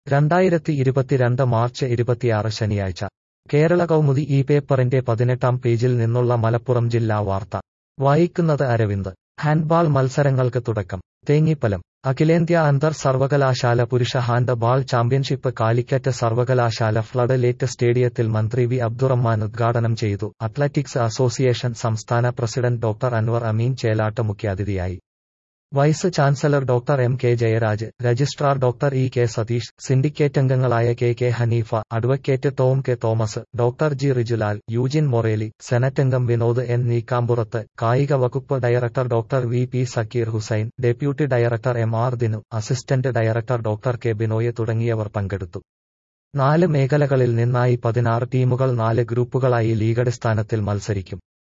രണ്ടായിരത്തി ഇരുപത്തിരണ്ട് മാർച്ച് ഇരുപത്തിയാറ് ശനിയാഴ്ച കേരള കൗമുദി ഈ പേപ്പറിന്റെ പതിനെട്ടാം പേജിൽ നിന്നുള്ള മലപ്പുറം ജില്ലാ വാർത്ത വായിക്കുന്നത് അരവിന്ദ് ഹാൻഡ്ബാൾ മത്സരങ്ങൾക്ക് തുടക്കം തേങ്ങിപ്പലം അഖിലേന്ത്യാ അന്തർ സർവകലാശാല പുരുഷ ഹാൻഡ് ബാൾ ചാമ്പ്യൻഷിപ്പ് കാലിക്കറ്റ് സർവകലാശാല ഫ്ലഡ് ലേറ്റ് സ്റ്റേഡിയത്തിൽ മന്ത്രി വി അബ്ദുറഹ്മാൻ ഉദ്ഘാടനം ചെയ്തു അത്ലറ്റിക്സ് അസോസിയേഷൻ സംസ്ഥാന പ്രസിഡന്റ് ഡോക്ടർ അൻവർ അമീൻ ചേലാട്ട് മുഖ്യാതിഥിയായി vice chancellor doctor M K Jayaraj registrar doctor E K Satheesh syndicate അംഗങ്ങളായ K K Haneefa advocate Tom K Thomas doctor G Rijulal Eugene Morelli senate അംഗം Vinod N Neekkampurath കായിക വകുപ്പ് director doctor V P Zakir Hussain deputy director M R Dinu assistant director doctor K Binoy തുടങ്ങിയവർ പങ്കെടുത്തു നാല് മേഖലകളിൽ നിന്നായി പതിനാറ് ടീമുകൾ നാല് ഗ്രൂപ്പുകളായി ലീഗടിസ്ഥാനത്തിൽ മത്സരിക്കും